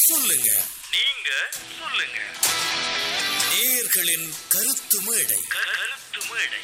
சொல்லுங்க நீங்க சொல்லுங்க நேயர்களின் கருத்து மேடை கருத்து மேடை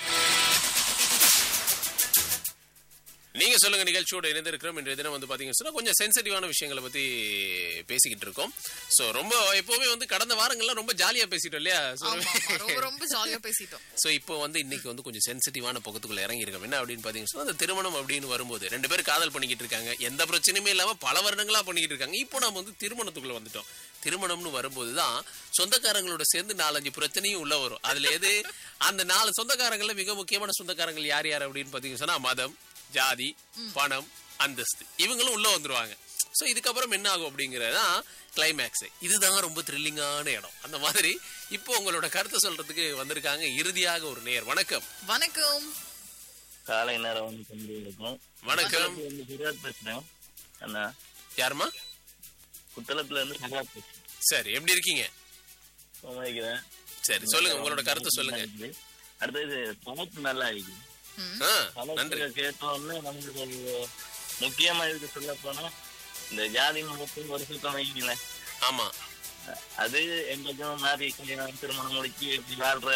நீங்க சொல்லுங்க நிகழ்ச்சியோட இணைந்திருக்கிறோம் இன்றைய தினம் வந்து பாத்தீங்கன்னா சொன்னா கொஞ்சம் சென்சிட்டிவான விஷயங்களை பத்தி பேசிக்கிட்டு இருக்கோம் சோ ரொம்ப எப்பவுமே வந்து கடந்த வாரங்கள்லாம் ரொம்ப ஜாலியா பேசிட்டோம் இல்லையா So, ஆமா ஆமா ரொம்ப ரொம்ப ஜாலியா பேசிட்டோம் சோ இப்போ வந்து இன்னைக்கு வந்து கொஞ்சம் சென்சிட்டிவான பக்கத்துக்குள்ள இறங்கி இருக்கோம் என்ன அப்படின்னு பாத்தீங்கன்னா சொன்னா, அந்த திருமணம் அப்படின்னு வரும்போது ரெண்டு பேரும் காதல் பண்ணிக்கிட்டு இருக்காங்க எந்த பிரச்சனையுமே இல்லாம பல வருடங்களா பண்ணிக்கிட்டு இருக்காங்க இப்போ நம்ம வந்து திருமணத்துக்குள்ள வந்துட்டோம் திருமணம்னு வரும்போது தான் சொந்தக்காரங்களோட சேர்ந்து நாலஞ்சு பிரச்சனையும் உள்ள வரும் அதுல எது அந்த நாலு சொந்தக்காரங்கள்ல மிக முக்கியமான சொந்தக்காரங்கள் யார் யார் அப்படின்னு பாத்தீங்கன்னா சொன்னா மதம் ஜாதி பணம் அந்தஸ்து இவங்களும் உள்ள வந்துருவாங்க சோ இதுக்கப்புறம் என்ன ஆகும் அப்படிங்கறதுதான் கிளைமேக்ஸ் இதுதான் ரொம்ப த்ரில்லிங்கான இடம் அந்த மாதிரி இப்போ உங்களோட கருத்தை சொல்றதுக்கு வந்திருக்காங்க இறுதியாக ஒரு நேர் வணக்கம் வணக்கம் காலை நேரம் வந்து கொண்டு இருக்கும் வணக்கம் குத்தலத்துல இருந்து சிராஜ் பேசுறேன் அண்ணா யாருமா குத்தலத்துல இருந்து சிராஜ் பேசுறேன் சரி எப்படி இருக்கீங்க சமாளிக்கிறேன் சரி சொல்லுங்க உங்களோட கருத்தை சொல்லுங்க அடுத்தது பணத்து நல்லா இருக்கு ஆ, நன்றி பணத்தை கேட்டோன்னு நமக்கு ஒரு முக்கியமா இதுக்கு சொல்ல போனா இந்த ஜாதி மதத்தின் ஒரு சுத்தம் வைங்களேன் ஆமா அது எங்கேயும் மாறி கல்யாணம் திருமணம் முடிச்சு இப்படி வாழ்ற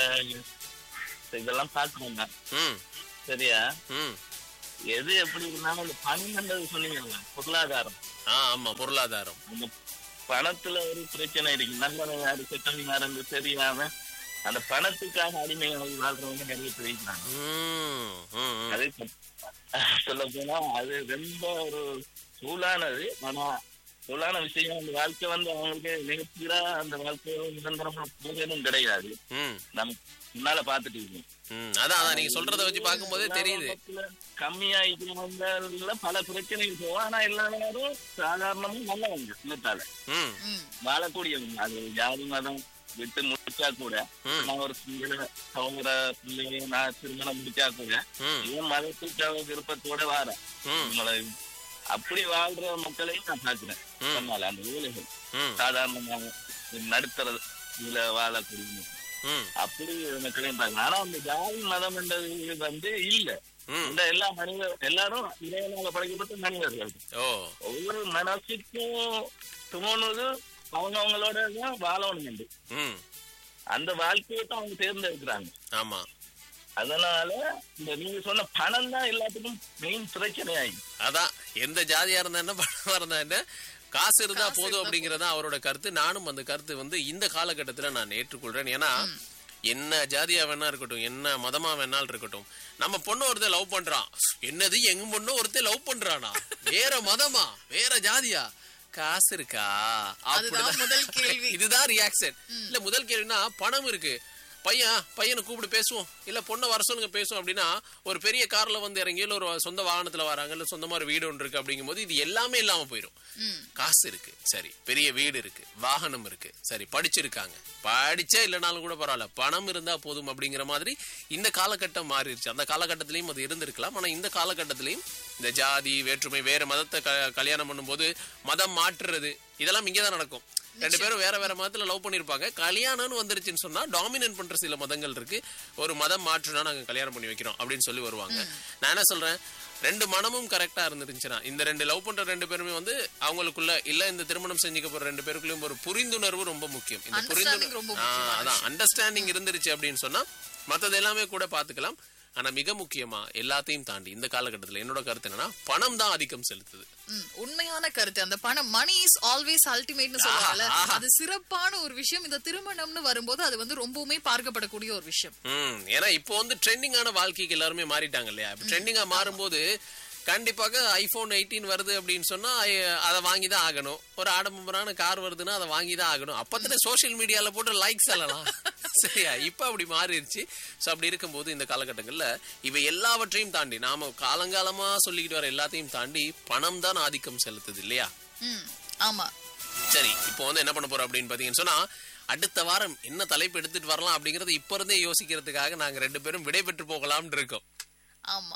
இதெல்லாம் பார்க்கணுங்க ம் சரியா ம் எது எப்படி இருந்தாலும் இந்த பணம்ன்றது சொன்னீங்கல்ல பொருளாதாரம் ஆ ஆமா பொருளாதாரம் அந்த பணத்துல ஒரு பிரச்சனை இருக்கு நல்லவன் யாரு கெட்டவன் யாருன்னு தெரியாம அந்த பணத்துக்காக அடிமையாக வாழ்றவங்க நிறைய பேர் இருக்கிறாங்க ம், ம், ம். அது சொல்ல போனா அது ரொம்ப ஒரு சூழானது ஆனா சூழான விஷயம் அந்த வாழ்க்கை வந்து அவங்களுக்கு நிகழ்ச்சியா அந்த வாழ்க்கை நிரந்தரமா போகணும் கிடையாது ம், நம்ம முன்னால பாத்துட்டு இருக்கோம் ம். அதான் அதான் நீங்க சொல்றத வச்சு பார்க்கும்போதே தெரியுது கம்மியா இருக்கிறவங்கள பல பிரச்சனைகள் போகும் ஆனா எல்லாரும் சாதாரணமும் நல்லவங்க சின்னத்தால ம் ம் வாழக்கூடியவங்க அது ஜாதி மதம் விட்டு முடிச்சா கூட ம். நான் ஒரு சிங்கள அவங்க பிள்ளைய நான் திருமணம் முடிச்சா கூட ம் இவன் மதத்துக்காக விருப்பத்தோட வாரேன் ம் உங்களை அப்படி வாழ்ற மக்களையும் நான் பாக்குறேன் ம். சொன்னால அந்த ஏழைகள் ம் சாதாரணமாக நடுத்தர இதுல வாழக்கூடிய ம் அப்படி மக்களையும் பாக்குறேன் ஆனா அந்த ஜாதி மதம் என்றது வந்து இல்ல ம் இந்த எல்லா மனித எல்லாரும் இறைவனால படைக்கப்பட்ட மனிதர்கள் ஓ ஒவ்வொரு மனசுக்கும் தோணுது அவங்க அவங்களோட தான் வாழணும் ம் அந்த வாழ்க்கையை தான் அவங்க தேர்ந்தெடுக்கிறாங்க ஆமா அதனால இந்த நீங்க சொன்ன பணம் தான் எல்லாத்துக்கும் மெயின் பிரச்சனை ஆகி அதான் எந்த ஜாதியா இருந்தா என்ன பணமா இருந்தா என்ன காசு இருந்தா காசு போதும் இருந்தா அப்படிங்கறதா அவரோட கருத்து நானும் அந்த கருத்து வந்து இந்த காலகட்டத்துல நான் ஏற்றுக்கொள்றேன் ஏன்னா என்ன ஜாதியா வேணா இருக்கட்டும் என்ன மதமா வேணாலும் இருக்கட்டும் நம்ம பொண்ணு ஒருத்தன் லவ் பண்றான் என்னது எங்க பொண்ணு ஒருத்தன் லவ் பண்றானா வேற மதமா வேற ஜாதியா காசு இருக்கா அதுதான் அப்படிதான். முதல் கேள்வி. இதுதான் ரியாக்ஷன் இல்ல முதல் கேள்வினா பணம் இருக்கு பையன் பையனை கூப்பிட்டு பேசுவோம் இல்ல பொண்ணை வர சொல்லுங்க பேசுவோம் அப்படின்னா ஒரு பெரிய கார்ல வந்து இறங்கி இல்ல ஒரு சொந்த வாகனத்துல வராங்க இல்ல சொந்தமா ஒரு வீடு ஒன்று இருக்கு அப்படிங்கும்போது இது எல்லாமே இல்லாம போயிடும் ம் காசு இருக்கு சரி பெரிய வீடு இருக்கு வாகனம் இருக்கு சரி படிச்சிருக்காங்க படிச்சே இல்லைனாலும் கூட பரவாயில்ல பணம் இருந்தா போதும் அப்படிங்கிற மாதிரி இந்த காலகட்டம் மாறிடுச்சு அந்த காலகட்டத்திலயும் அது இருந்திருக்கலாம் ஆனா இந்த காலகட்டத்திலயும் இந்த ஜாதி வேற்றுமை வேற மதத்தை க- கல்யாணம் பண்ணும்போது மதம் மாற்றுறது இதெல்லாம் இங்கதான் நடக்கும் ரெண்டு பேரும் வேற வேற மதத்துல லவ் பண்ணிருப்பாங்க கல்யாணம்னு வந்துருச்சுன்னு சொன்னா டாமினேட் பண்ற சில மதங்கள் இருக்கு ஒரு மதம் மாற்றுனா நாங்க கல்யாணம் பண்ணி வைக்கிறோம் அப்படின்னு சொல்லி வருவாங்க நான் என்ன சொல்றேன் ரெண்டு மனமும் கரெக்டா இருந்துருந்துச்சுன்னா இந்த ரெண்டு லவ் பண்ற ரெண்டு பேருமே வந்து அவங்களுக்குள்ள இல்ல இந்த திருமணம் செஞ்சுக்க போற ரெண்டு பேருக்குள்ளயும் ஒரு புரிந்துணர்வு ரொம்ப முக்கியம் இந்த Understanding ரொம்ப புரிந்துணர்வு முக்கியமான அதான் அண்டர்ஸ்டாண்டிங் இருந்துருச்சு அப்படின்னு சொன்னா மத்தது எல்லாமே கூட பாத்துக்கலாம் ஆனா மிக முக்கியமா எல்லாத்தையும் தாண்டி இந்த காலகட்டத்துல என்னோட கருத்து என்னன்னா பணம் தான் ஆதிக்கம் செலுத்துது ம், உண்மையான கருத்து அந்த பணம் மணி இஸ் ஆல்வேஸ் அல்டிமேட்னு சொல்றாங்கல்ல ஆஹா. அது சிறப்பான ஒரு விஷயம் இந்த திருமணம்னு வரும்போது அது வந்து ரொம்பவுமே பார்க்கப்படக்கூடிய ஒரு விஷயம் ம் ஏன்னா இப்போ வந்து ட்ரெண்டிங்கான வாழ்க்கைக்கு எல்லாருமே மாறிட்டாங்க இல்லையா ட்ரெண்டிங்கா மாறும்போது கண்டிப்பாக ஐபோன் எயிட்டீன் வருது அப்படின்னு சொன்னா ஐ- அதை வாங்கி தான் ஆகணும் ஒரு ஆடம்பரான கார் வருதுன்னா அதை வாங்கி தான் ஆகணும் அப்பத்தானே சோஷியல் மீடியால போட்டு லைக்ஸ் எல்லாம் சரியா இப்ப அப்படி மாறிடுச்சு சோ அப்படி இருக்கும்போது இந்த காலகட்டங்கள்ல இவை எல்லாவற்றையும் தாண்டி நாம காலங்காலமா சொல்லிக்கிட்டு வர எல்லாத்தையும் தாண்டி பணம் தான் ஆதிக்கம் செலுத்துது இல்லையா ம் ஆமா சரி இப்போ வந்து என்ன பண்ண போறோம் அப்படின்னு பாத்தீங்கன்னு சொன்னா அடுத்த வாரம் என்ன தலைப்பு எடுத்துட்டு வரலாம் அப்படிங்கறது இப்ப இருந்தே யோசிக்கிறதுக்காக நாங்க ரெண்டு பேரும் விடை பெற்று போகலாம்னு இருக்கோம் ஆமா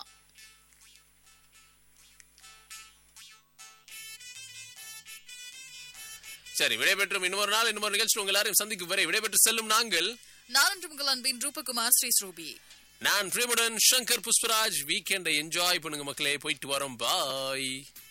சரி விடைபெற்றும் இன்னொரு நாள் இன்னொரு நிகழ்ச்சி உங்க எல்லாரையும் சந்திக்கும் வரை விடைபெற்று செல்லும் நாங்கள் நாலன்று உங்கள் அன்பின் ரூபகுமார் ஸ்ரீ ஸ்ரூபி நான் பிரேமுடன் சங்கர் புஷ்பராஜ் வீக்கெண்டை என்ஜாய் பண்ணுங்க மக்களே போயிட்டு வரோம் பாய்